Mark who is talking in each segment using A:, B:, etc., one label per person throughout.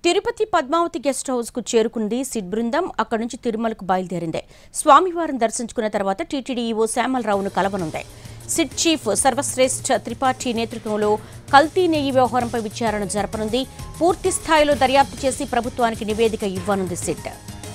A: Tirupati Padmavati guest house కు చేరుకుంది Sid బృందం అక్కడి నుంచి తిరుమలకు బయలుదేరింది స్వామివారిని దర్శించుకున్న తర్వాత టీటీడీ ఈవో శ్యామలరావును కలవనుంది సిడ్ చీఫ్ సర్వశ్రేష్ఠ త్రిపాఠి నేతృత్వంలో కల్తీ నెయ్యి వ్యవహారంపై విచారణ జరపనుంది పూర్తి స్థాయిలో దర్యాప్తు చేసి ప్రభుత్వానికి నివేదిక ఇవ్వనుంది సిట్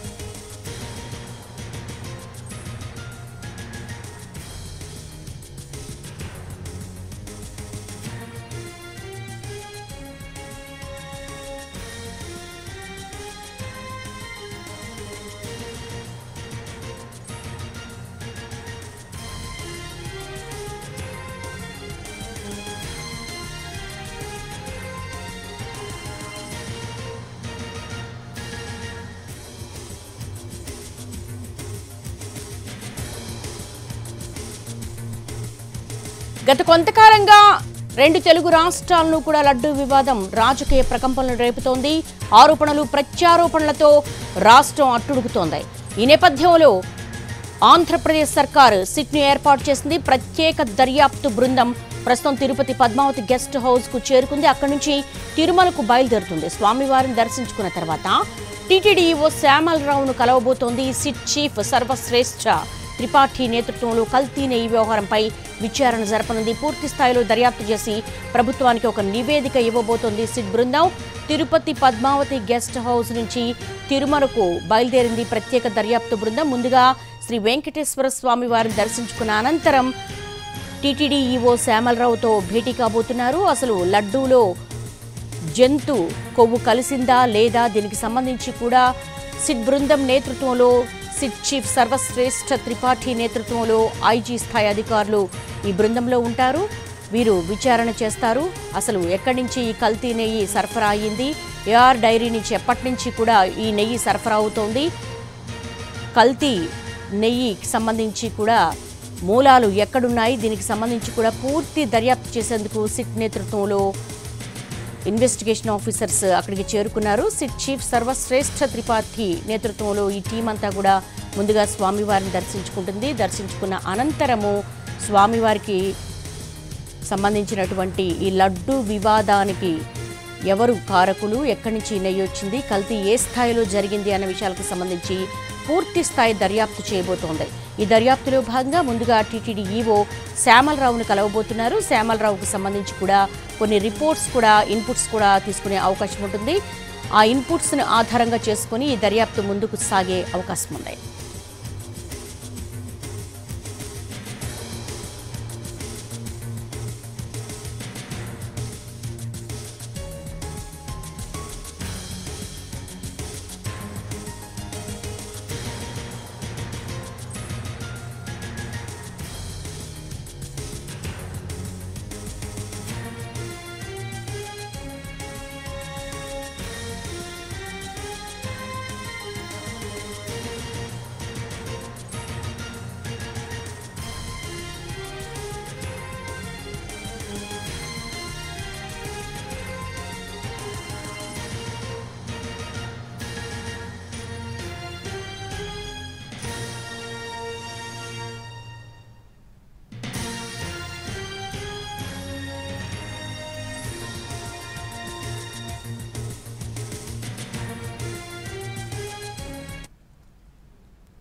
A: గత కొంతకాలంగా రెండు తెలుగు రాష్ట్రాలను కూడా లడ్డు వివాదం రాజకీయ ప్రకంపనలు రేపుతోంది ఆరోపణలు ప్రత్యారోపణలతో రాష్ట్రం అట్టుడుగుతోంది ఈ నేపథ్యంలో ఆంధ్రప్రదేశ్ సర్కారు సిట్ను ఏర్పాటు చేసింది ప్రత్యేక దర్యాప్తు బృందం ప్రస్తుతం తిరుపతి పద్మావతి గెస్ట్ హౌస్ కు చేరుకుంది అక్కడి నుంచి తిరుమలకు బయలుదేరుతుంది స్వామివారిని దర్శించుకున్న తర్వాత టీటీడీ ఈవో శ్యామలరావును కలవబోతోంది సిట్ చీఫ్ సర్వశ్రేష్ఠ త్రిపాఠి నేతృత్వంలో కల్తీ నెయ్యి వ్యవహారంపై విచారణ జరపనుంది పూర్తి స్థాయిలో దర్యాప్తు చేసి ప్రభుత్వానికి ఒక నివేదిక ఇవ్వబోతోంది సిట్ బృందం తిరుపతి పద్మావతి గెస్ట్ హౌస్ నుంచి తిరుమలకు బయలుదేరింది ప్రత్యేక దర్యాప్తు బృందం ముందుగా శ్రీ వెంకటేశ్వర స్వామి వారిని దర్శించుకున్న అనంతరం టీటీడీ ఈవో శ్యామలరావుతో భేటీ కాబోతున్నారు అసలు లడ్డూలో జంతు కొవ్వు కలిసిందా లేదా దీనికి సంబంధించి కూడా సిట్ బృందం నేతృత్వంలో సిట్ చీఫ్ సర్వశ్రేష్ఠ త్రిపాఠి నేతృత్వంలో ఐజీ స్థాయి అధికారులు ఈ బృందంలో ఉంటారు వీరు విచారణ చేస్తారు అసలు ఎక్కడి నుంచి ఈ కల్తీ నెయ్యి సరఫరా అయ్యింది ఏఆర్ డైరీ నుంచి ఎప్పటి నుంచి కూడా ఈ నెయ్యి సరఫరా అవుతోంది కల్తీ నెయ్యికి సంబంధించి కూడా మూలాలు ఎక్కడున్నాయి దీనికి సంబంధించి కూడా పూర్తి దర్యాప్తు చేసేందుకు సిట్ నేతృత్వంలో ఇన్వెస్టిగేషన్ ఆఫీసర్స్ అక్కడికి చేరుకున్నారు సిట్ చీఫ్ సర్వశ్రేష్ఠ త్రిపాఠి నేతృత్వంలో ఈ టీం అంతా కూడా ముందుగా స్వామివారిని దర్శించుకుంటుంది దర్శించుకున్న అనంతరము స్వామివారికి సంబంధించినటువంటి ఈ లడ్డు వివాదానికి ఎవరు కారకులు ఎక్కడి నుంచి ఈ నెయ్యి వచ్చింది కల్తీ ఏ స్థాయిలో జరిగింది అన్న విషయాలకు సంబంధించి పూర్తి స్థాయి దర్యాప్తు చేయబోతోంది ఈ దర్యాప్తులో భాగంగా ముందుగా టీటీడీ ఈవో శ్యామలరావును కలవబోతున్నారు శ్యామలరావుకు సంబంధించి కూడా కొన్ని రిపోర్ట్స్ కూడా ఇన్పుట్స్ కూడా తీసుకునే అవకాశం ఉంటుంది ఆ ఇన్పుట్స్ను ఆధారంగా చేసుకుని ఈ దర్యాప్తు ముందుకు సాగే అవకాశం ఉంది